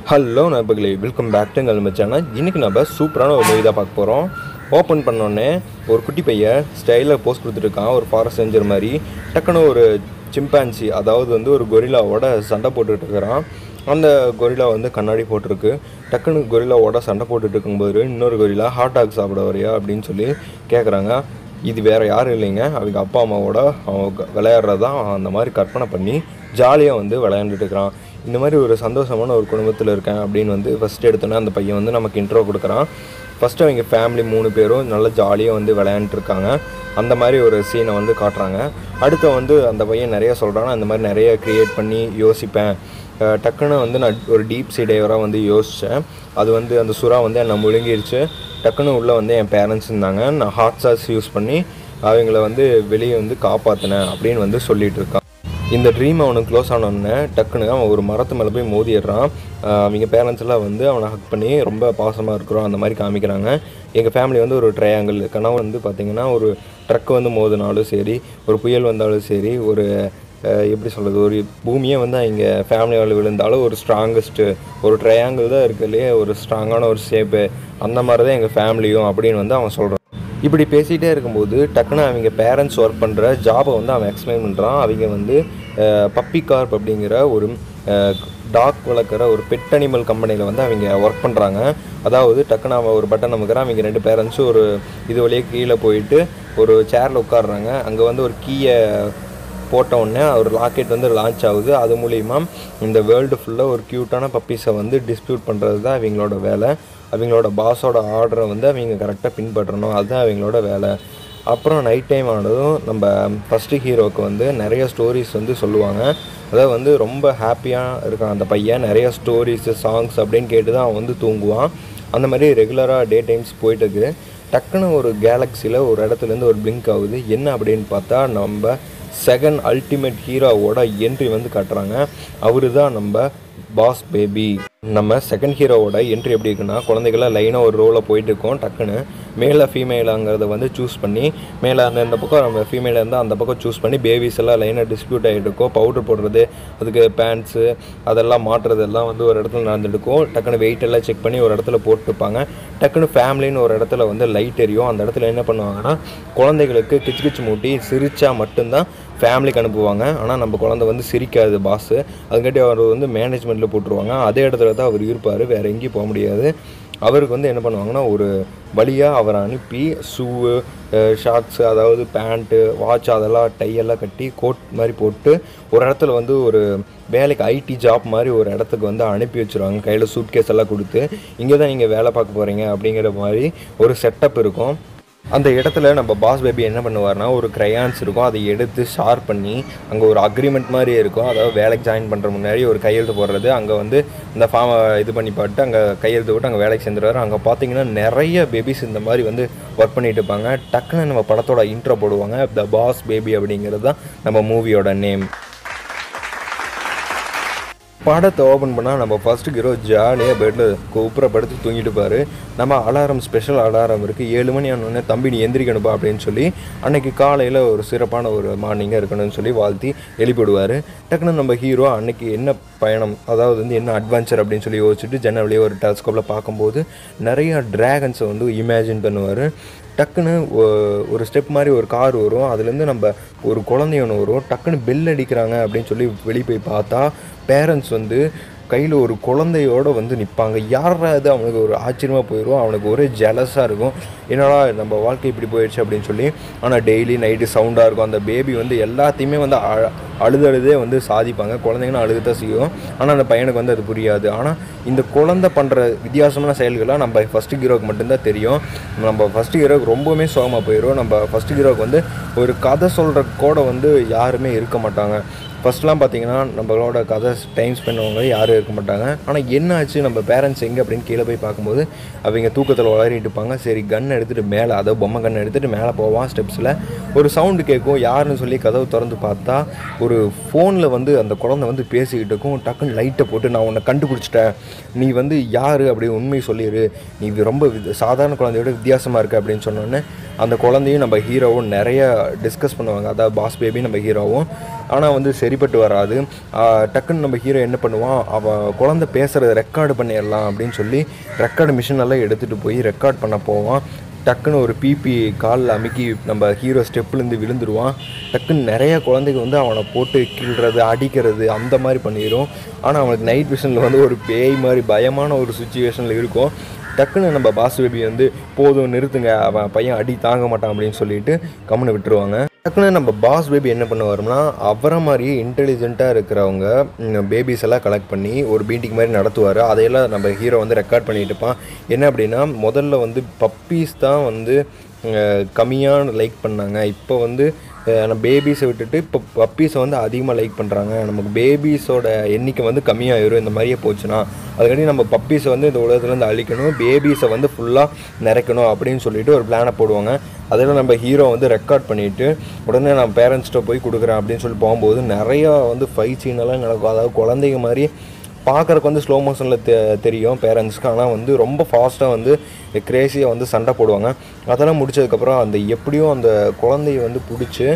hello நண்பர்களே welcome back to எங்கள் channel இன்றைக்கி நம்ம சூப்பரான ஒரு மூவி தான் பார்க்க போகிறோம் ஓப்பன் பண்ணோடனே ஒரு குட்டி பையன் ஸ்டைலில் போஸ்ட் கொடுத்துருக்கான் ஒரு ஃபாரஸ்ட் ரேஞ்சர் மாதிரி டக்குன்னு ஒரு சிம்பான்சி அதாவது வந்து ஒரு கொரில்லாவோட சண்டை போட்டுட்டு இருக்கிறான் அந்த கொரில்லா வந்து கண்ணாடி போட்டிருக்கு டக்குன்னு கொரில்லாவோட சண்டை போட்டுட்டு இருக்கும்போது இன்னொரு கொரில்லா ஹாட் டாக் சாப்பிட வரியா அப்படின்னு சொல்லி கேட்குறாங்க இது வேறு யாரும் இல்லைங்க அவங்க அப்பா அம்மாவோட அவங்க விளையாடுறது தான் அந்த மாதிரி கற்பனை பண்ணி ஜாலியாக வந்து விளையாண்டுட்டு இருக்கிறான் இந்த மாதிரி ஒரு சந்தோஷமான ஒரு குடும்பத்தில் இருக்கேன் அப்படின்னு வந்து ஃபஸ்ட் எடுத்தோன்னே அந்த பையன் வந்து நமக்கு இன்ட்ரோ கொடுக்குறான் ஃபஸ்ட்டு அவங்க ஃபேமிலி மூணு பேரும் நல்லா ஜாலியாக வந்து விளையாண்டுட்டு இருக்காங்க அந்த மாதிரி ஒரு சீனை வந்து காட்டுறாங்க அடுத்து வந்து அந்த பையன் நிறைய சொல்கிறான் அந்த மாதிரி நிறைய க்ரியேட் பண்ணி யோசிப்பேன் அஹ் டக்குன்னு வந்து நான் ஒரு டீப் சீடையராக வந்து யோசித்தேன் அது வந்து அந்த சுறா வந்து என்னை முழுங்கிருச்சு டக்குன்னு உள்ளே வந்து என் பேரண்ட்ஸ் இருந்தாங்க நான் ஹாட் சாஸ் யூஸ் பண்ணி அவங்கள வந்து வெளியே வந்து காப்பாற்றினேன் அப்படின்னு வந்து சொல்லிட்டு இருக்கான் இந்த ட்ரீம் அவனுக்கு க்ளோஸ் ஆனோடனே டக்குன்னு அவன் ஒரு மரத்து மேலே போய் மோதிடுறான் ஆஹ் அவங்க பேரண்ட்ஸ் எல்லாம் வந்து அவனை ஹக் பண்ணி ரொம்ப பாசமாக இருக்கிறோம் அந்த மாதிரி காமிக்கிறாங்க எங்கள் ஃபேமிலி வந்து ஒரு ட்ரையாங்கிள் கனவு வந்து பார்த்திங்கன்னா ஒரு ட்ரக் வந்து மோதினாலும் சரி ஒரு புயல் வந்தாலும் சரி ஒரு அஹ் எப்படி சொல்கிறது ஒரு பூமியே வந்து அவங்க ஃபேமிலியால் விழுந்தாலும் ஒரு ஸ்ட்ராங்கஸ்ட்டு ஒரு ட்ரையாங்கிள் தான் இருக்கிறதுலே ஒரு ஸ்ட்ராங்கான ஒரு ஷேப்பு அந்த மாதிரி தான் எங்கள் ஃபேமிலியும் அப்படின்னு வந்து அவன் சொல்கிறான் இப்படி பேசிகிட்டே இருக்கும்போது டக்குன்னு அவங்க பேரண்ட்ஸ் ஒர்க் பண்ணுற ஜாபை வந்து அவன் எக்ஸ்பிளைன் பண்ணுறான் அவங்க வந்து பப்பி கார்ப் அப்படிங்கிற ஒரு டாக் வளர்க்குற ஒரு பெட் அனிமல் கம்பெனியில் வந்து அவங்க ஒர்க் பண்ணுறாங்க அதாவது டக்குன்னு அவன் ஒரு பட்டன் நமக்குறான் அவங்க ரெண்டு பேரண்ட்ஸும் ஒரு இது வழியாக கீழே போயிட்டு ஒரு சேரில் உட்காடுறாங்க அங்கே வந்து ஒரு கீயை போட்ட உடனே ஒரு ராக்கெட் வந்து லான்ச் ஆகுது அது மூலிமா இந்த வேர்ல்டு ஃபுல்லாக ஒரு க்யூட்டான பப்பீஸை வந்து டிஸ்பியூட் பண்ணுறது தான் அவங்களோட வேலை அவங்களோட பாஸோட ஆர்டரை வந்து அவங்க கரெக்டாக பின்பற்றணும் அதுதான் அவங்களோட வேலை அப்புறம் நைட் டைம் ஆனதும் நம்ம ஃபஸ்ட்டு ஹீரோவுக்கு வந்து நிறைய ஸ்டோரிஸ் வந்து சொல்லுவாங்க அதாவது வந்து ரொம்ப ஹாப்பியாக இருக்கான் அந்த பையன் நிறைய ஸ்டோரிஸு சாங்ஸ் அப்படின்னு கேட்டு தான் அவன் வந்து தூங்குவான் அந்த மாதிரி ரெகுலராக டே டைம்ஸ் போயிட்டுருக்கு டக்குன்னு ஒரு கேலக்ஸியில் ஒரு இடத்துலேருந்து ஒரு பிளிங்க் ஆகுது என்ன அப்படின்னு பார்த்தா நம்ம செகண்ட் அல்டிமேட் ஹீரோவோட என்ட்ரி வந்து காட்டுறாங்க அவரு தான் நம்ம பாஸ் பேபி நம்ம செகண்ட் ஹீரோவோட என்ட்ரி எப்படி இருக்குன்னா குழந்தைகள்லாம் லைனாக ஒரு ரோவில் போயிட்டு இருக்கோம் டக்குன்னு மேலே ஃபீமேலாங்கிறத வந்து சூஸ் பண்ணி மேலே அந்த இந்த பக்கம் நம்ம ஃபீமேலாக இருந்தால் அந்த பக்கம் சூஸ் பண்ணி பேபிஸ் எல்லாம் லைனாக டிஸ்பியூட் ஆகிட்டு இருக்கோம் பவுடர் போடுறது அதுக்கு பேண்ட்ஸு அதெல்லாம் மாட்டுறது எல்லாம் வந்து ஒரு இடத்துல நடந்துட்டு இருக்கும் டக்குன்னு வெயிட் எல்லாம் செக் பண்ணி ஒரு இடத்துல போட்டுருப்பாங்க டக்குன்னு ஃபேமிலின்னு ஒரு இடத்துல வந்து லைட் எரியும் அந்த இடத்துல என்ன பண்ணுவாங்கன்னா குழந்தைகளுக்கு கிச்சு கிச்சு மூட்டி சிரிச்சா மட்டும்தான் ஃபேமிலிக்கு அனுப்புவாங்க ஆனால் நம்ம குழந்தை வந்து சிரிக்காது பாஸு அதுக்காட்டி அவர் வந்து மேனேஜ்மெண்ட்டில் போட்டுருவாங்க அதே இடத்துல தான் அவர் இருப்பார் வேறு எங்கேயும் போக முடியாது அவருக்கு வந்து என்ன பண்ணுவாங்கன்னா ஒரு வழியாக அவரை அனுப்பி ஷூவு ஷார்ட்ஸு அதாவது பேண்ட்டு வாட்ச் அதெல்லாம் டையெல்லாம் கட்டி கோட் மாதிரி போட்டு ஒரு இடத்துல வந்து ஒரு வேலைக்கு ஐடி ஜாப் மாதிரி ஒரு இடத்துக்கு வந்து அனுப்பி வச்சுருவாங்க கையில் சூட் கேஸ் எல்லாம் கொடுத்து இங்கே தான் நீங்கள் வேலை பார்க்க போகிறீங்க அப்படிங்கிற மாதிரி ஒரு செட்டப் இருக்கும் அந்த இடத்துல நம்ம பாஸ் பேபி என்ன பண்ணுவார்னா ஒரு க்ரையான்ஸ் இருக்கும் அதை எடுத்து ஷார்ப் பண்ணி அங்கே ஒரு அக்ரிமெண்ட் மாதிரி இருக்கும் அதாவது வேலைக்கு ஜாயின் பண்ணுற முன்னாடி ஒரு கையெழுத்து போடுறது அங்கே வந்து இந்த ஃபார்மை இது பண்ணி பாட்டு அங்கே கையெழுத்து போட்டு அங்கே வேலைக்கு சேர்ந்துருவாரு அங்கே பார்த்தீங்கன்னா நிறைய பேபிஸ் இந்த மாதிரி வந்து ஒர்க் பண்ணிட்டு இருப்பாங்க டக்குன்னு நம்ம படத்தோட இன்ட்ரோ போடுவாங்க த பாஸ் பேபி அப்படிங்கிறது தான் நம்ம மூவியோட நேம் படத்தை ஓப்பன் பண்ணால் நம்ம ஃபஸ்ட்டு ஹீரோ ஜாலியாக பெட்டில் கூப்பிட படுத்து தூங்கிட்டு பாரு நம்ம அலாரம் ஸ்பெஷல் அலாரம் இருக்குது ஏழு மணி ஆனோடனே தம்பி நீ எந்திரிக்கணுப்பா அப்படின்னு சொல்லி அன்னைக்கு காலையில் ஒரு சிறப்பான ஒரு மார்னிங்காக இருக்கணும்னு சொல்லி வாழ்த்தி எழுப்பிவிடுவார் டக்குன்னு நம்ம ஹீரோ அன்னைக்கு என்ன பயணம் அதாவது வந்து என்ன அட்வென்ச்சர் அப்படின்னு சொல்லி யோசிச்சுட்டு ஜன்னல் வழியே ஒரு டெலஸ்கோப்பில் பார்க்கும்போது நிறைய ட்ராகன்ஸை வந்து இமேஜின் பண்ணுவார் டக்குன்னு ஒ- ஒரு ஸ்டெப் மாதிரி ஒரு கார் வரும் அதுலேருந்து நம்ம ஒரு குழந்தை ஒன்று வரும் டக்குன்னு பெல் அடிக்கிறாங்க அப்படின்னு சொல்லி வெளியே போய் பார்த்தா பேரண்ட்ஸ் வந்து கையில் ஒரு குழந்தையோட வந்து நிற்பாங்க யாரா அது அவனுக்கு ஒரு ஆச்சரியமாக போயிடும் அவனுக்கு ஒரே ஜெலஸாக இருக்கும் என்னடா நம்ம வாழ்க்கை இப்படி போயிடுச்சு அப்படின்னு சொல்லி ஆனால் டெய்லி நைட்டு சவுண்டாக இருக்கும் அந்த பேபி வந்து எல்லாத்தையுமே வந்து அழ அழுது அழுதே வந்து சாதிப்பாங்க குழந்தைங்களும் அழுகத்தான் செய்யும் ஆனால் அந்த பையனுக்கு வந்து அது புரியாது ஆனால் இந்த குழந்தை பண்ணுற வித்தியாசமான செயல்கள்லாம் நம்ம ஃபஸ்ட்டு ஹீரோக்கு மட்டும்தான் தெரியும் நம்ம ஃபஸ்ட்டு ஹீரோக்கு ரொம்பவுமே சோகமாக போயிடும் நம்ம ஃபஸ்ட்டு ஹீரோக்கு வந்து ஒரு கதை சொல்கிற கூட வந்து யாருமே இருக்க மாட்டாங்க ஃபஸ்ட்லாம் பார்த்தீங்கன்னா நம்மளோட கதை டைம் ஸ்பெண்ட் பண்ணவங்க யாரும் இருக்க மாட்டாங்க ஆனால் என்ன ஆச்சு நம்ம பேரண்ட்ஸ் எங்கே அப்படின்னு கீழே போய் பார்க்கும்போது அவங்க தூக்கத்தில் வளரிட்டு இருப்பாங்க சரி கன் எடுத்துகிட்டு மேலே அதாவது பொம்மை கன் எடுத்துகிட்டு மேலே போவான் ஸ்டெப்ஸில் ஒரு சவுண்டு கேட்கும் யாருன்னு சொல்லி கதவு திறந்து பார்த்தா ஒரு ஃபோனில் வந்து அந்த குழந்தை வந்து பேசிக்கிட்டு இருக்கும் டக்குன்னு லைட்டை போட்டு நான் உன்னை கண்டுபிடிச்சிட்டேன் நீ வந்து யார் அப்படி உண்மை சொல்லிடு நீ இது ரொம்ப வித்- சாதாரண குழந்தையோட வித்தியாசமாக இருக்கு அப்படின்னு சொன்னோன்னே அந்த குழந்தையும் நம்ம ஹீரோவும் நிறைய டிஸ்கஸ் பண்ணுவாங்க அதாவது பாஸ் பேபி நம்ம ஹீரோவும் ஆனால் வந்து சரிப்பட்டு வராது ஆஹ் டக்குன்னு நம்ம ஹீரோ என்ன பண்ணுவான் அவள் குழந்தை பேசுகிறத ரெக்கார்டு பண்ணிடலாம் அப்படின்னு சொல்லி ரெக்கார்டு மிஷின் எல்லாம் எடுத்துகிட்டு போய் ரெக்கார்ட் பண்ண போவான் டக்குன்னு ஒரு பிபி காலில் அமுக்கி நம்ம ஹீரோ ஸ்டெப்லேருந்து விழுந்துருவான் டக்குன்னு நிறைய குழந்தைங்க வந்து அவனை போட்டு கிள்றது அடிக்கிறது அந்த மாதிரி பண்ணிடும் ஆனால் அவனுக்கு நைட் விஷனில் வந்து ஒரு பேய் மாதிரி பயமான ஒரு சுச்சுவேஷனில் இருக்கும் டக்குன்னு நம்ம பாஸ் பேபி வந்து போதும் நிறுத்துங்க அவன் பையன் அடி தாங்க மாட்டான் அப்படின்னு சொல்லிட்டு கம்முன்னு விட்டுருவாங்க டக்குன்னு நம்ம பாஸ் பேபி என்ன பண்ணுவாருன்னா அவரை மாதிரியே இன்டெலிஜென்ட்டாக இருக்கிறவங்க பேபிஸ் எல்லாம் கலெக்ட் பண்ணி ஒரு மீட்டிங் மாதிரி நடத்துவார் அதையெல்லாம் நம்ம ஹீரோ வந்து ரெக்கார்ட் பண்ணிட்டு இருப்பான் என்ன அப்படின்னா முதல்ல வந்து பப்பீஸ் தான் வந்து கம்மியாக லைக் பண்ணாங்க இப்போ வந்து அஹ், நம்ம பேபிஸை விட்டுட்டு இப்போ பப்பீஸை வந்து அதிகமாக லைக் பண்ணுறாங்க நமக்கு பேபிஸோட எண்ணிக்கை வந்து கம்மியாயிரும் இந்த மாதிரியே போச்சுன்னா அதுக்காண்டி நம்ம பப்பீஸை வந்து இந்த உலகத்துலேருந்து அழிக்கணும் பேபிஸை வந்து ஃபுல்லாக நிறைக்கணும் அப்படின்னு சொல்லிட்டு ஒரு பிளானை போடுவாங்க அதெல்லாம் நம்ம ஹீரோ வந்து ரெக்கார்ட் பண்ணிவிட்டு உடனே நான் பேரண்ட்ஸ்கிட்ட போய் கொடுக்குறேன் அப்படின்னு சொல்லி போகும்போது நிறையா வந்து ஃபைட் சீன் எல்லாம் நடக்கும் அதாவது குழந்தைங்க மாதிரி பார்க்குறக்கு வந்து ஸ்லோ மோஷனில் தெ தெரியும் பேரண்ட்ஸ்க்கு ஆனால் வந்து ரொம்ப ஃபாஸ்ட்டாக வந்து கிரேசியாக வந்து சண்டை போடுவாங்க அதெல்லாம் முடிச்சதுக்கப்புறம் அந்த எப்படியும் அந்த குழந்தைய வந்து பிடிச்சி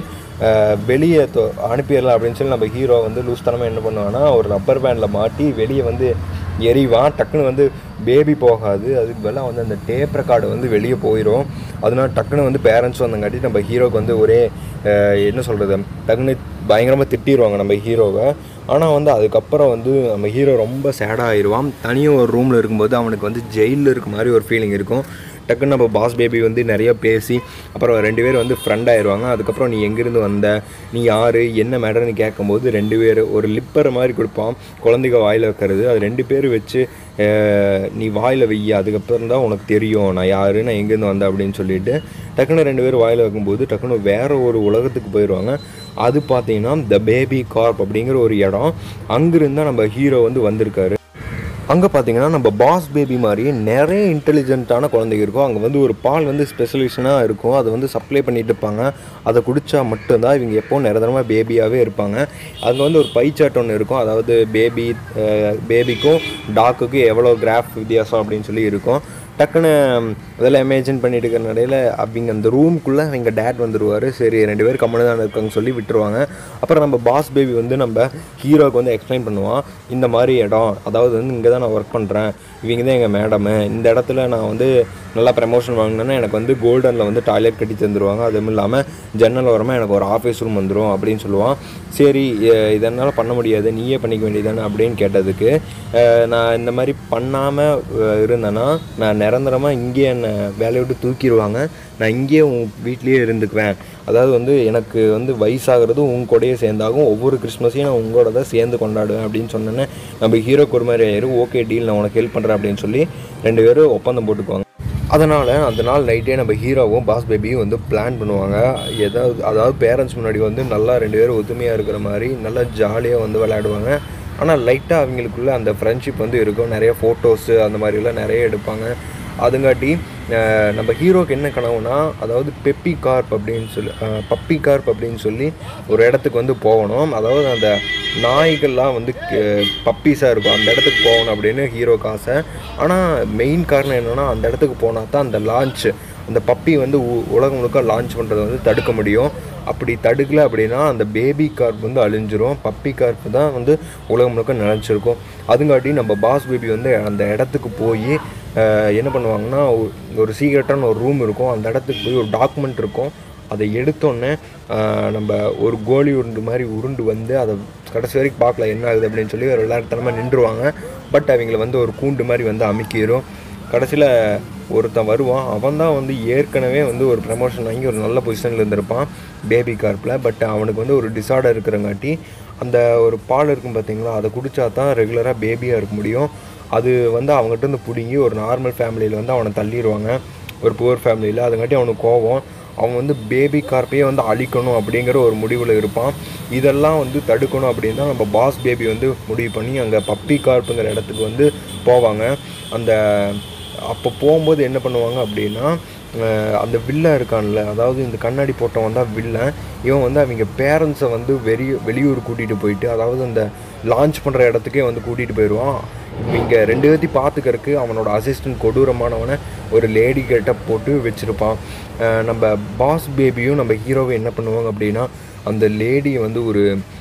வெளியே தொ- அனுப்பிடலாம் அப்படின்னு சொல்லி நம்ம ஹீரோ வந்து லூஸ்தனமாக என்ன பண்ணுவான்னா ஒரு ரப்பர் பேண்டில் மாட்டி வெளியே வந்து எறிவான் டக்குன்னு வந்து பேபி போகாது அதுக்கு பதிலாக வந்து அந்த டேப் ரெக்கார்டு வந்து வெளியே போயிடும் அதனால டக்குன்னு வந்து பேரண்ட்ஸ் வந்தங்காட்டி நம்ம ஹீரோக்கு வந்து ஒரே அஹ், என்ன சொல்கிறது டக்குன்னு பயங்கரமாக திட்டிடுவாங்க நம்ம ஹீரோவை ஆனால் வந்து அதுக்கப்புறம் வந்து நம்ம ஹீரோ ரொம்ப சேடாக ஆயிடுவான் தனியாக ஒரு ரூமில் இருக்கும்போது அவனுக்கு வந்து ஜெயிலில் இருக்க மாதிரி ஒரு ஃபீலிங் இருக்கும் டக்குன்னு நம்ம பாஸ் பேபி வந்து நிறைய பேசி அப்புறம் ரெண்டு பேர் வந்து ஃப்ரெண்ட் ஆயிடுவாங்க அதுக்கப்புறம் நீ எங்கேருந்து வந்த நீ யார் என்ன மேட்டர்னு கேட்கும்போது ரெண்டு பேர் ஒரு லிப்பர் மாதிரி கொடுப்பான் குழந்தைங்க வாயில் வைக்கிறது அது ரெண்டு பேர் வச்சு அஹ், நீ வாயில் வெய்ய அதுக்கப்புறம் தான் உனக்கு தெரியும் நான் யார் நான் எங்கேருந்து வந்தேன் அப்படின்னு சொல்லிட்டு டக்குன்னு ரெண்டு பேர் வாயில் வைக்கும்போது டக்குன்னு வேற ஒரு உலகத்துக்கு போயிடுவாங்க அது பார்த்தீங்கன்னா த பேபி கார்ப் அப்படிங்கிற ஒரு இடம் அங்கிருந்து தான் நம்ம ஹீரோ வந்து வந்திருக்காரு அங்கே பார்த்தீங்கன்னா நம்ம பாஸ் பேபி மாதிரி நிறைய இன்டெலிஜென்ட்டான குழந்தைங்க இருக்கும் அங்கே வந்து ஒரு பால் வந்து ஸ்பெஷலிஷனாக இருக்கும் அதை வந்து சப்ளை பண்ணிட்டு இருப்பாங்க அதை குடித்தா மட்டும்தான் இவங்க எப்போவும் நிரந்தரமாக பேபியாகவே இருப்பாங்க அங்கே வந்து ஒரு பை சார்ட் ஒன்று இருக்கும் அதாவது பேபி பேபிக்கும் டாக்குக்கும் எவ்வளோ கிராஃப் வித்தியாசம் அப்படின்னு சொல்லி இருக்கும் டக்குன்னு அதெல்லாம் இமேஜின் பண்ணிட்டு இருக்கிற நடையில் அவங்க அந்த ரூம்குள்ளே அவங்க டேட் வந்துடுவார் சரி ரெண்டு பேர் கம்மனு தான் இருக்காங்க சொல்லி விட்டுருவாங்க அப்புறம் நம்ம பாஸ் பேபி வந்து நம்ம ஹீரோவுக்கு வந்து எக்ஸ்பிளைன் பண்ணுவான் இந்த மாதிரி இடம் அதாவது வந்து இங்கே தான் நான் ஒர்க் பண்ணுறேன் இவங்க தான் எங்கள் மேடமு இந்த இடத்துல நான் வந்து நல்லா ப்ரமோஷன் வாங்கினேன்னா எனக்கு வந்து கோல்டனில் வந்து டாய்லெட் கட்டி தந்துடுவாங்க அதுவும் இல்லாமல் ஜன்னல் ஓரமாக எனக்கு ஒரு ஆஃபீஸ் ரூம் வந்துடும் அப்படின்னு சொல்லுவான் சரி எ- இதனால் பண்ண முடியாது நீயே பண்ணிக்க வேண்டியதானே அப்படின்னு கேட்டதுக்கு அஹ், நான் இந்த மாதிரி பண்ணாமல் இருந்தேன்னா நான் நிரந்தரமாக இங்கே என்னை வேலையை விட்டு தூக்கிடுவாங்க நான் இங்கேயே உன் வீட்லேயே இருந்துக்குவேன் அதாவது வந்து எனக்கு வந்து வயசாகிறது உன் கூடயே சேர்ந்தாகும் ஒவ்வொரு கிறிஸ்மஸையும் நான் உங்களோட தான் சேர்ந்து கொண்டாடுவேன் அப்படின்னு சொன்னேன்னே நம்ம ஹீரோக்கு ஒரு மாதிரி ஆயிரும் ஓகே டீல் நான் உனக்கு ஹெல்ப் பண்ணுறேன் அப்படின்னு சொல்லி ரெண்டு பேரும் ஒப்பந்தம் போட்டுக்குவாங்க அதனால் அந்த நாள் நைட்டே நம்ம ஹீரோவும் பாஸ் பேபியும் வந்து பிளான் பண்ணுவாங்க ஏதாவது அதாவது பேரண்ட்ஸ் முன்னாடி வந்து நல்லா ரெண்டு பேரும் ஒத்துமையாக இருக்கிற மாதிரி நல்லா ஜாலியாக வந்து விளையாடுவாங்க ஆனால் லைட்டாக அவங்களுக்குள்ள அந்த ஃப்ரெண்ட்ஷிப் வந்து இருக்கும் நிறைய ஃபோட்டோஸு அந்த மாதிரிலாம் நிறைய எடுப்பாங்க அதுங்காட்டி அஹ், நம்ம ஹீரோக்கு என்ன கனவுனா அதாவது பெப்பி கார்ப் அப்படின்னு சொல்லி அஹ், பப்பி கார்ப் அப்படின்னு சொல்லி ஒரு இடத்துக்கு வந்து போகணும் அதாவது அந்த நாய்கள்லாம் வந்து பப்பீஸாக இருக்கும் அந்த இடத்துக்கு போகணும் அப்படின்னு ஹீரோக்கு ஆசை ஆனால் மெயின் காரணம் என்னென்னா அந்த இடத்துக்கு போனால் தான் அந்த லான்ச் அந்த பப்பி வந்து உ- உலகம் முழுக்க லான்ச் பண்ணுறதை வந்து தடுக்க முடியும் அப்படி தடுக்கல அப்படின்னா அந்த பேபி கார்ப் வந்து அழிஞ்சிரும் பப்பி கார்ப் தான் வந்து உலகம் முழுக்க நிலச்சிருக்கும் அதுங்காட்டி நம்ம பாஸ் பேபி வந்து அந்த இடத்துக்கு போய் என்ன பண்ணுவாங்கன்னா ஒ- ஒரு சீக்ரெட்டான ஒரு ரூம் இருக்கும் அந்த இடத்துக்கு போய் ஒரு டாக்குமெண்ட் இருக்கும் அதை எடுத்தோடனே நம்ம ஒரு கோலி உருண்டு மாதிரி உருண்டு வந்து அதை கடைசி வரைக்கும் பார்க்கல என்ன ஆகுது அப்படின்னு சொல்லி ஒரு விளையாட்டுத்தனமாக நின்றுவாங்க பட் அவங்கள வந்து ஒரு கூண்டு மாதிரி வந்து அமைக்கிரும் கடைசியில் ஒருத்தன் வருவான் அவன் தான் வந்து ஏற்கனவே வந்து ஒரு ப்ரமோஷன் வாங்கி ஒரு நல்ல பொசிஷனில் இருந்திருப்பான் பேபி கார்ப்பில் பட் அவனுக்கு வந்து ஒரு டிசார்டர் இருக்கிறங்காட்டி அந்த ஒரு பால் இருக்கும் பார்த்தீங்களா அதை குடிச்சா தான் ரெகுலராக பேபியாக இருக்க முடியும் அது வந்து அவங்ககிட்ட இருந்து பிடுங்கி ஒரு நார்மல் ஃபேமிலியில் வந்து அவனை தள்ளிடுவாங்க ஒரு புவர் ஃபேமிலியில் அதுங்காட்டி அவனுக்கு கோவம் அவன் வந்து பேபி கார்ப்பையே வந்து அழிக்கணும் அப்படிங்கிற ஒரு முடிவில் இருப்பான் இதெல்லாம் வந்து தடுக்கணும் அப்படின்னு தான் நம்ம பாஸ் பேபி வந்து முடிவு பண்ணி அங்கே பப்பி கார்ப்புங்கிற இடத்துக்கு வந்து போவாங்க அந்த அப்போ போகும்போது என்ன பண்ணுவாங்க அப்படின்னா அஹ் அந்த வில்லன் இருக்கான்ல அதாவது இந்த கண்ணாடி போட்டவன் தான் வில்லன் இவன் வந்து அவங்க பேரண்ட்ஸை வந்து வெளியூ வெளியூர் கூட்டிகிட்டு போயிட்டு அதாவது அந்த லான்ச் பண்ணுற இடத்துக்கே வந்து கூட்டிகிட்டு போயிடுவான் இங்கே ரெண்டு பேர்த்தையும் பார்த்துக்கறக்கு அவனோட அசிஸ்டன்ட் கொடூரமானவனை ஒரு லேடி கிட்ட போட்டு வச்சுருப்பான் அஹ் நம்ம பாஸ் பேபியும் நம்ம ஹீரோவும் என்ன பண்ணுவாங்க அப்படின்னா அந்த லேடியை வந்து ஒரு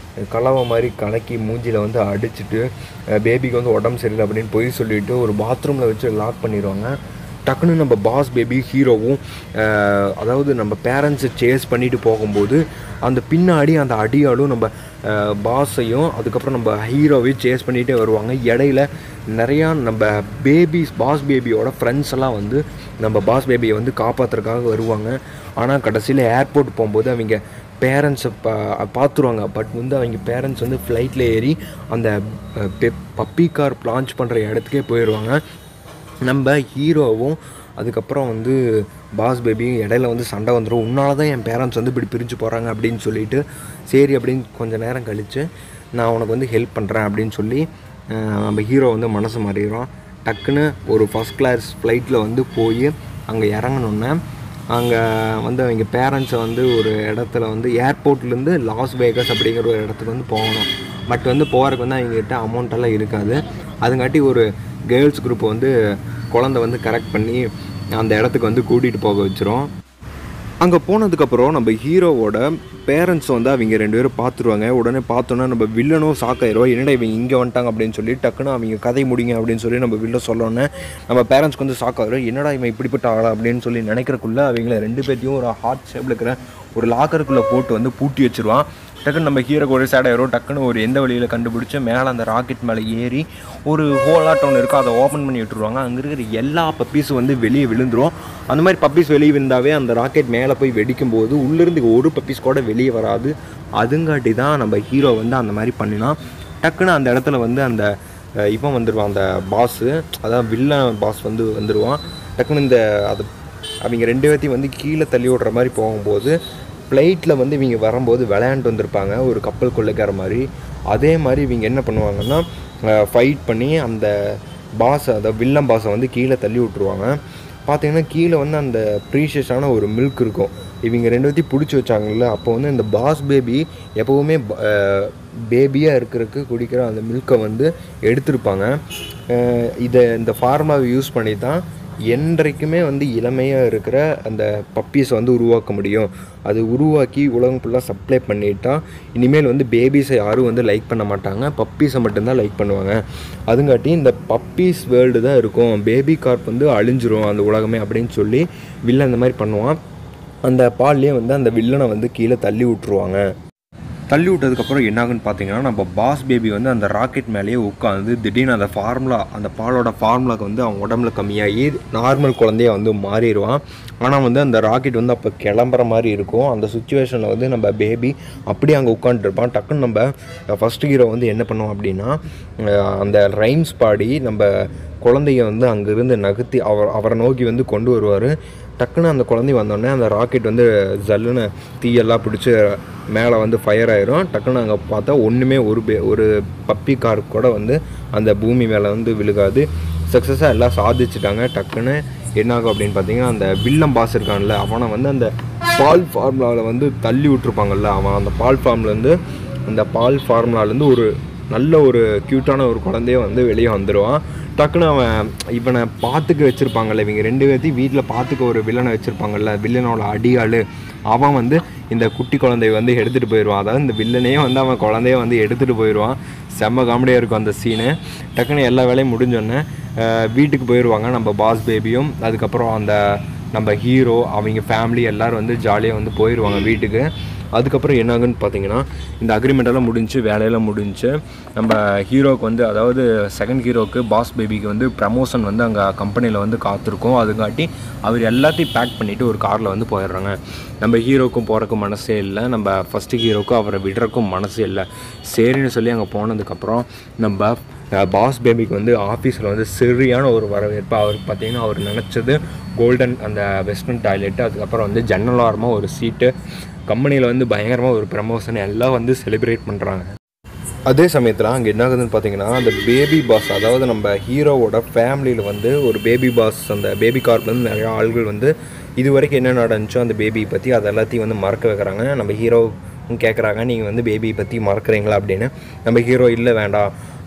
கலவை மாதிரி கலக்கி மூஞ்சியில் வந்து அடிச்சுட்டு பேபிக்கு வந்து உடம்பு சரியில்லை அப்படின்னு பொய் சொல்லிட்டு ஒரு பாத்ரூமில் வச்சு லாக் பண்ணிடுவாங்க டக்குன்னு நம்ம பாஸ் பேபி ஹீரோவும் அஹ், அதாவது நம்ம பேரண்ட்ஸை சேஸ் பண்ணிட்டு போகும்போது அந்த பின்னாடி அந்த அடியாலும் நம்ம பாஸையும் அதுக்கப்புறம் நம்ம ஹீரோவையும் சேஸ் பண்ணிகிட்டே வருவாங்க இடையில நிறையா நம்ம பேபிஸ் பாஸ் பேபியோட ஃப்ரெண்ட்ஸ் எல்லாம் வந்து நம்ம பாஸ் பேபியை வந்து காப்பாற்றுறதுக்காக வருவாங்க ஆனால் கடைசியில் ஏர்போர்ட் போகும்போது அவங்க பேரண்ட்ஸை பா பார்த்துருவாங்க பட் வந்து அவங்க பேரண்ட்ஸ் வந்து ஃப்ளைட்டில் ஏறி அந்த பப்பி கார் லான்ச் பண்ணுற இடத்துக்கே போயிடுவாங்க நம்ம ஹீரோவும் அதுக்கப்புறம் வந்து பாஸ் பேபியும் இடையில வந்து சண்டை வந்துடும் உன்னால தான் என் பேரண்ட்ஸ் வந்து இப்படி பிரிஞ்சு போகிறாங்க அப்படின்னு சொல்லிட்டு சரி அப்படின்னு கொஞ்சம் நேரம் கழித்து நான் உனக்கு வந்து ஹெல்ப் பண்ணுறேன் அப்படின்னு சொல்லி அஹ், நம்ம ஹீரோ வந்து மனசு மாறிடுறோம் டக்குன்னு ஒரு ஃபஸ்ட் கிளாஸ் ஃப்ளைட்டில் வந்து போய் அங்கே இறங்கணுன்னே அங்கே வந்து அவங்க பேரண்ட்ஸை வந்து ஒரு இடத்துல வந்து ஏர்போர்ட்லேருந்து லாஸ் வேகஸ் அப்படிங்கிற ஒரு இடத்துக்கு வந்து போகணும் பட் வந்து போகிறதுக்கு வந்து அவங்ககிட்ட அமௌண்ட் எல்லாம் இருக்காது அதுங்காட்டி ஒரு கேர்ள்ஸ் குரூப் வந்து குழந்தை வந்து கரெக்ட் பண்ணி அந்த இடத்துக்கு வந்து கூட்டிகிட்டு போக வச்சிரும் அங்கே போனதுக்கப்புறம் நம்ம ஹீரோவோட பேரண்ட்ஸ் வந்து அவங்க ரெண்டு பேரும் பார்த்துருவாங்க உடனே பார்த்தோன்னா நம்ம வில்லனும் சாக்காயிருவோம் என்னடா இவங்க இங்கே வந்துட்டாங்க அப்படின்னு சொல்லி டக்குன்னு அவங்க கதை முடிங்க அப்படின்னு சொல்லி நம்ம வில்ல சொல்லோன்னே நம்ம பேரண்ட்ஸ்க்கு வந்து ஷாக்காயிரும் என்னடா இவன் இப்படிப்பட்ட ஆளா அப்படின்னு சொல்லி நினைக்கிறக்குள்ள அவங்கள ரெண்டு பேர்த்தையும் ஒரு ஹார்ட் ஷேப்பில் இருக்கிற ஒரு லாக்கருக்குள்ளே போட்டு வந்து பூட்டி வச்சிருவான் டக்குன்னு நம்ம ஹீரோக்கு ஒரு சேட் ஆயிரும் டக்குன்னு ஒரு எந்த வழியில் கண்டுபிடிச்சு மேலே அந்த ராக்கெட் மேலே ஏறி ஒரு ஹோலாட்டம் ஒன்று இருக்கும் அதை ஓப்பன் பண்ணி விட்டுருவாங்க அங்கே இருக்கிற எல்லா பப்பீஸும் வந்து வெளியே விழுந்துரும் அந்த மாதிரி பப்பீஸ் வெளியே விழுந்தாவே அந்த ராக்கெட் மேலே போய் வெடிக்கும் போது உள்ளேருந்து ஒரு பப்பீஸ் கூட வெளியே வராது அதுங்காட்டி தான் நம்ம ஹீரோ வந்து அந்த மாதிரி பண்ணினா டக்குன்னு அந்த இடத்துல வந்து அந்த அஹ், இவன் வந்துடுவான் அந்த பாஸு அதான் வில்லன் பாஸ் வந்து வந்துடுவான் டக்குன்னு இந்த அது அவங்க ரெண்டு பேர்த்தையும் வந்து கீழே தள்ளி விடுற மாதிரி போகும்போது ஃப்ளைட்டில் வந்து இவங்க வரும்போது விளையாண்டு வந்திருப்பாங்க ஒரு கப்பல் கொள்ளைக்கார மாதிரி அதே மாதிரி இவங்க என்ன பண்ணுவாங்கன்னா ஃபைட் பண்ணி அந்த பாஸை அந்த வில்லம் பாஸை வந்து கீழே தள்ளி விட்ருவாங்க பார்த்தீங்கன்னா கீழே வந்து அந்த ப்ரீஷியஸான ஒரு மில்க் இருக்கும் இவங்க ரெண்டு பேர்த்தையும் பிடிச்சி வச்சாங்கல்ல அப்போ வந்து இந்த பாஸ் பேபி எப்போவுமே பேபியாக இருக்கிறதுக்கு குடிக்கிற அந்த மில்கை வந்து எடுத்திருப்பாங்க அஹ் இதை இந்த ஃபார்மாவை யூஸ் பண்ணி தான் என்றைக்குமே வந்து இளமையாக இருக்கிற அந்த பப்பீஸை வந்து உருவாக்க முடியும் அது உருவாக்கி உலகம் ஃபுல்லாக சப்ளை பண்ணிட்டா இனிமேல் வந்து பேபிஸை யாரும் வந்து லைக் பண்ண மாட்டாங்க பப்பீஸை மட்டும்தான் லைக் பண்ணுவாங்க அதுங்காட்டி இந்த பப்பீஸ் வேர்ல்டு தான் இருக்கும் பேபி கார்ப் வந்து அழிஞ்சிரும் அந்த உலகமே அப்படின்னு சொல்லி வில்லன் இந்த மாதிரி பண்ணுவான் அந்த பால்லேயே வந்து அந்த வில்லனை வந்து கீழே தள்ளி விட்ருவாங்க தள்ளி விட்டதுக்கப்புறம் என்னாகுன்னு பார்த்தீங்கன்னா நம்ம பாஸ் பேபி வந்து அந்த ராக்கெட் மேலேயே உட்காந்து திடீர்னு அந்த ஃபார்முலா அந்த பாலோட ஃபார்முலாக்கு வந்து அவன் உடம்புல கம்மியாகி நார்மல் குழந்தைய வந்து மாறிடுவான் ஆனால் வந்து அந்த ராக்கெட் வந்து அப்போ கிளம்புற மாதிரி இருக்கும் அந்த சுச்சுவேஷனில் வந்து நம்ம பேபி அப்படியே அங்கே உட்காந்துருப்பான் டக்குன்னு நம்ம ஃபஸ்ட் ஹீரோ வந்து என்ன பண்ணுவோம் அப்படின்னா அஹ் அந்த ரைம்ஸ் பாடி நம்ம குழந்தைய வந்து அங்கேருந்து நகர்த்தி அவர் அவரை நோக்கி வந்து கொண்டு வருவார் டக்குன்னு அந்த குழந்தை வந்தோடனே அந்த ராக்கெட் வந்து ஜல்லுன்னு தீயெல்லாம் பிடிச்சி மேலே வந்து ஃபயர் ஆயிரும் டக்குன்னு அங்கே பார்த்தா ஒன்றுமே ஒரு பே ஒரு பப்பி கார் கூட வந்து அந்த பூமி மேலே வந்து விழுகாது சக்ஸஸாக எல்லாம் சாதிச்சிட்டாங்க டக்குன்னு என்னாகும் அப்படின்னு பார்த்தீங்கன்னா அந்த வில்லம் பாஸ் இருக்கான்ல அவனை வந்து அந்த பால் ஃபார்முலாவில் வந்து தள்ளி விட்டுருப்பாங்கல்ல அவன் அந்த பால் ஃபார்ம்லேருந்து அந்த பால் ஃபார்முலாலேருந்து ஒரு நல்ல ஒரு க்யூட்டான ஒரு குழந்தைய வந்து வெளியே வந்துடுவான் டக்குன்னு அவன் இவனை பார்த்துக்க வச்சுருப்பாங்கல்ல இவங்க ரெண்டு பேர்த்தையும் வீட்டில் பார்த்துக்க ஒரு வில்லனை வச்சுருப்பாங்கல்ல வில்லனோட அடியாள் அவன் வந்து இந்த குட்டி குழந்தைய வந்து எடுத்துகிட்டு போயிடுவான் அதாவது இந்த வில்லனே வந்து அவன் குழந்தைய வந்து எடுத்துகிட்டு போயிடுவான் செம்ம காமெடியாக இருக்கும் அந்த சீனு டக்குன்னு எல்லா வேலையும் முடிஞ்சோடனே அஹ், வீட்டுக்கு போயிடுவாங்க நம்ம பாஸ் பேபியும் அதுக்கப்புறம் அந்த நம்ம ஹீரோ அவங்க ஃபேமிலி எல்லோரும் வந்து ஜாலியாக வந்து போயிடுவாங்க வீட்டுக்கு அதுக்கப்புறம் என்னாகுன்னு பார்த்தீங்கன்னா இந்த agreement எல்லாம் முடிஞ்சு வேலையெல்லாம் முடிஞ்சு நம்ம ஹீரோவுக்கு வந்து அதாவது செகண்ட் ஹீரோவுக்கு பாஸ் பேபிக்கு வந்து ப்ரமோஷன் வந்து அங்கே கம்பெனியில் வந்து காத்திருக்கும் அதுங்காட்டி அவர் எல்லாத்தையும் பேக் பண்ணிவிட்டு ஒரு காரில் வந்து போயிடுறாங்க நம்ம ஹீரோக்கும் போகிறக்கும் மனசே இல்லை நம்ம ஃபஸ்ட்டு ஹீரோக்கும் அவரை விடுறக்கும் மனசே இல்லை சரின்னு சொல்லி அங்கே போனதுக்கப்புறம் நம்ம பாஸ் பேபிக்கு வந்து ஆஃபீஸில் வந்து சரியான ஒரு வரவேற்பு அவருக்கு பார்த்தீங்கன்னா அவர் நினச்சது கோல்டன் அந்த வெஸ்டர்ன் டாய்லெட்டு அதுக்கப்புறம் வந்து ஜன்னல் ஓரமாக ஒரு சீட்டு கம்பெனியில் வந்து பயங்கரமாக ஒரு ப்ரமோஷன் எல்லாம் வந்து செலிப்ரேட் பண்ணுறாங்க அதே சமயத்தில் அங்கே என்ன ஆகுதுன்னு பார்த்தீங்கன்னா அந்த பேபி பாஸ் அதாவது நம்ம ஹீரோவோட ஃபேமிலியில் வந்து ஒரு பேபி பாஸ் அந்த பேபி கார்ப்லேருந்து நிறைய ஆள்கள் வந்து இது வரைக்கும் என்ன நடந்துச்சோ அந்த பேபி பற்றி அது எல்லாத்தையும் வந்து மறக்க வைக்கிறாங்க நம்ம ஹீரோ கேட்குறாங்க நீங்கள் வந்து பேபி பற்றி மறக்கிறீங்களா அப்படின்னு நம்ம ஹீரோ இல்லை வேண்டாம்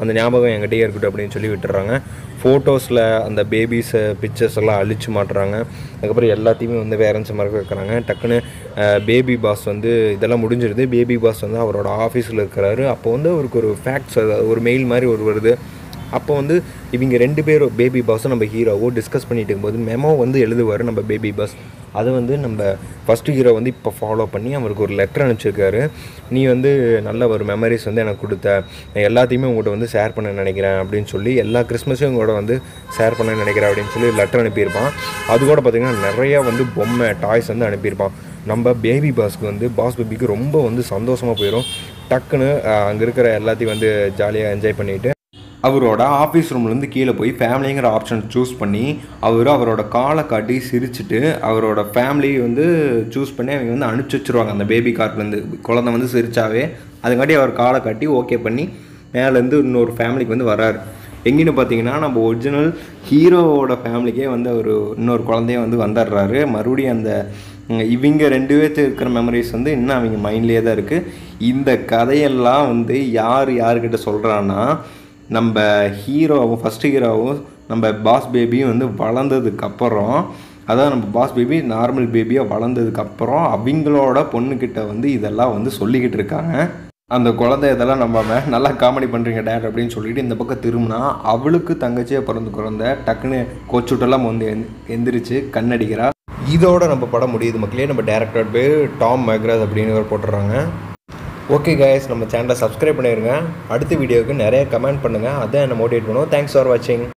அந்த ஞாபகம் என்கிட்டயே இருக்கட்டும் அப்படின்னு சொல்லி விட்டுறாங்க ஃபோட்டோஸில் அந்த பேபிஸை பிக்சர்ஸ் எல்லாம் அழிச்சு மாட்டுறாங்க அதுக்கப்புறம் எல்லாத்தையுமே வந்து வேறன்ஸ் மாதிரி வைக்கிறாங்க டக்குன்னு பேபி பாஸ் வந்து இதெல்லாம் முடிஞ்சிருது பேபி பாஸ் வந்து அவரோட ஆஃபீஸில் இருக்கிறாரு அப்போ வந்து அவருக்கு ஒரு ஃபேக்ட்ஸ் ஒரு மெயில் மாதிரி ஒரு வருது அப்போ வந்து இவங்க ரெண்டு பேரும் பேபி பாஸும் நம்ம ஹீரோவோ டிஸ்கஸ் பண்ணிட்டு இருக்கும்போது மெமோ வந்து எழுதுவார் நம்ம பேபி பாஸ் அதை வந்து நம்ம ஃபஸ்ட்டு ஹீரோ வந்து இப்போ ஃபாலோ பண்ணி அவருக்கு ஒரு லெட்டர் அனுப்பிச்சிருக்காரு நீ வந்து நல்ல ஒரு மெமரிஸ் வந்து எனக்கு கொடுத்த நான் எல்லாத்தையுமே உங்கள்கிட்ட வந்து ஷேர் பண்ண நினைக்கிறேன் அப்படின்னு சொல்லி எல்லா கிறிஸ்மஸையும் உங்களோட வந்து ஷேர் பண்ண நினைக்கிறேன் அப்படின்னு சொல்லி லெட்டர் அனுப்பியிருப்பான் அது கூட பார்த்திங்கன்னா நிறையா வந்து பொம்மை டாய்ஸ் வந்து அனுப்பியிருப்பான் நம்ம பேபி பாஸ்க்கு வந்து பாஸ் பேபிக்கு ரொம்ப வந்து சந்தோஷமாக போயிடும் டக்குன்னு அங்கே இருக்கிற எல்லாத்தையும் வந்து ஜாலியாக என்ஜாய் பண்ணிவிட்டு அவரோட ஆஃபீஸ் ரூம்லேருந்து கீழே போய் ஃபேமிலிங்கிற ஆப்ஷன் சூஸ் பண்ணி அவர் அவரோட காலை காட்டி சிரிச்சுட்டு அவரோட ஃபேமிலி வந்து சூஸ் பண்ணி அவங்க வந்து அனுப்பிச்சி வச்சுருவாங்க அந்த பேபி கார்ட்லேருந்து குழந்தை வந்து சிரிச்சாவே அதுக்காட்டி அவர் காலை காட்டி ஓகே பண்ணி மேலேருந்து இன்னொரு ஃபேமிலிக்கு வந்து வராரு எங்கேன்னு பார்த்தீங்கன்னா நம்ம ஒரிஜினல் ஹீரோவோட ஃபேமிலிக்கே வந்து அவர் இன்னொரு குழந்தைய வந்து வந்துடுறாரு மறுபடியும் அந்த ம், இவங்க ரெண்டு பேர்த்து இருக்கிற மெமரிஸ் வந்து இன்னும் அவங்க மைண்ட்லேயே தான் இருக்குது இந்த கதையெல்லாம் வந்து யார் யார்கிட்ட சொல்கிறான்னா நம்ம ஹீரோவும் ஃபஸ்ட்டு ஹீரோவும் நம்ம பாஸ் பேபியும் வந்து வளர்ந்ததுக்கப்புறம் அதாவது நம்ம பாஸ் பேபி நார்மல் பேபியாக வளர்ந்ததுக்கப்புறம் அவங்களோட பொண்ணுக்கிட்ட வந்து இதெல்லாம் வந்து சொல்லிக்கிட்டு இருக்காங்க அந்த குழந்தை இதெல்லாம் நம்பாம நல்லா காமெடி பண்ணுறீங்க டேட் அப்படின்னு சொல்லிட்டு இந்த பக்கம் திரும்பினா அவளுக்கு தங்கச்சியாக பிறந்த குழந்தை டக்குன்னு கோச்சுட்டெல்லாம் வந்து எந் எந்திரிச்சு கண்ணடிக்கிறா இதோட நம்ம படம் முடியுது மக்களே நம்ம டேரக்டர் பேர் டாம் மைக்ராஸ் அப்படின்னு ஒரு போட்டுடுறாங்க ஓகே கைஸ் நம்ம சேனலை சப்ஸ்கிரைப் பண்ணிடுங்க அடுத்த வீடியோவுக்கு நிறைய கமெண்ட் பண்ணுங்கள் அதான் என்னை மோட்டிவேட் பண்ணுவோம் தேங்க்ஸ் ஃபார் வாட்சிங்